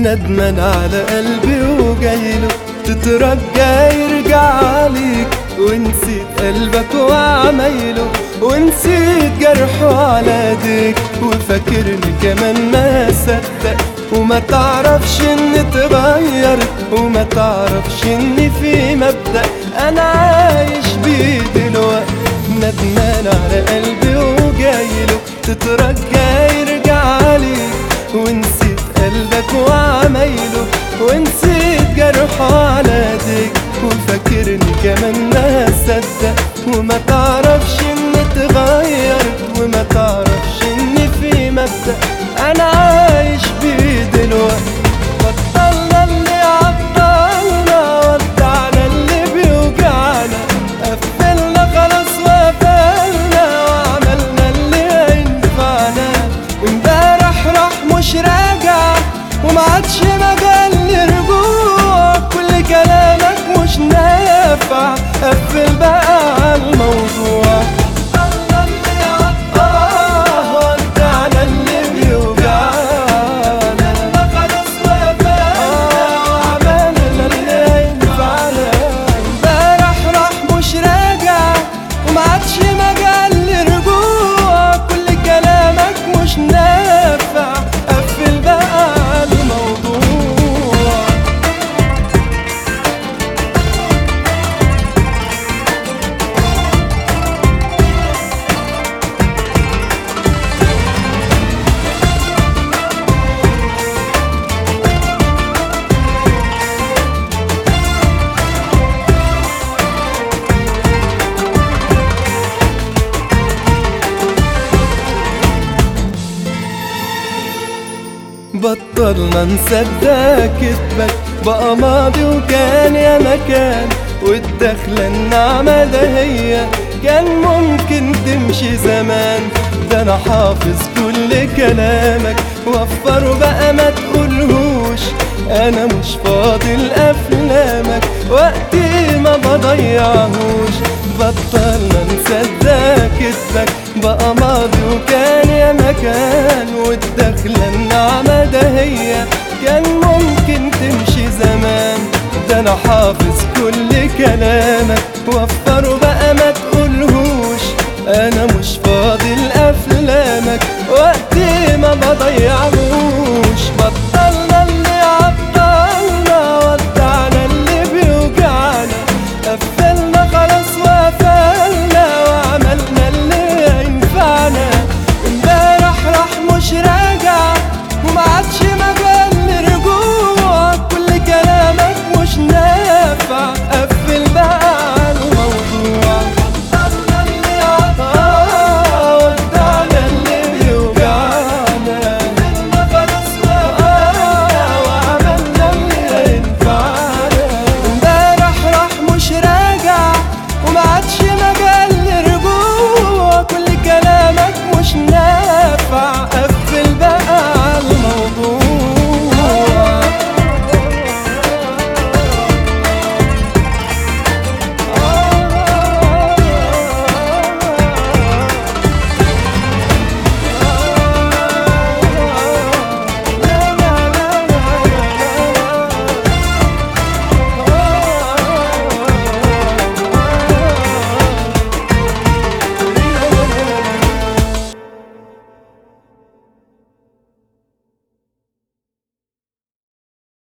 ندمان على قلبي وجايله تترجى يرجع ليك ونسيت قلبك وعمايله ونسيت جرحه على ايديك وفاكرني كمان ما صدق وما تعرفش اني اتغيرت وما تعرفش اني في مبدأ انا عايش بيه دلوقتي ندمان على قلبي وجايله تترجى يرجع ليك ونسيت قلبك وعمايله ونسيت جرحه على ايديك وفاكرني كمان ما صدق وما تعرفش اني اتغيرت وما تعرفش اني في مبدأ انا عايش بيه دلوقتي بطلنا اللي عطلنا ودعنا اللي بيوجعنا قفلنا خلاص وقفلنا وعملنا اللي هينفعنا امبارح راح مش راجع ومعادش مجال لرجوع كل كلامك مش نافع قفل بقى على الموضوع آه، ودعنا اللي بيوجعنا آه، وعملنا اللي هينفعنا امبارح راح مش راجع ومعادش مجال لرجوع كل كلامك مش نافع قفل بقى على الموضوع بطلنا نصدق كذبك بقى ماضي وكان يا مكان والدخلة النعمة ده هي كان ممكن تمشي زمان ده انا حافظ كل كلامك وفره بقى ما تقولهوش انا مش فاضل افلامك وقتي ما بضيعهوش بطلنا نصدق كذبك بقى ماضي وكان يا مكان والدخلة النعمة ده هي كان ممكن تمشي زمان ده انا حافظ كل كلامك وفره بقى ما تقولهوش انا مش فاضل افلامك وقتي ما بضيعهوش بطل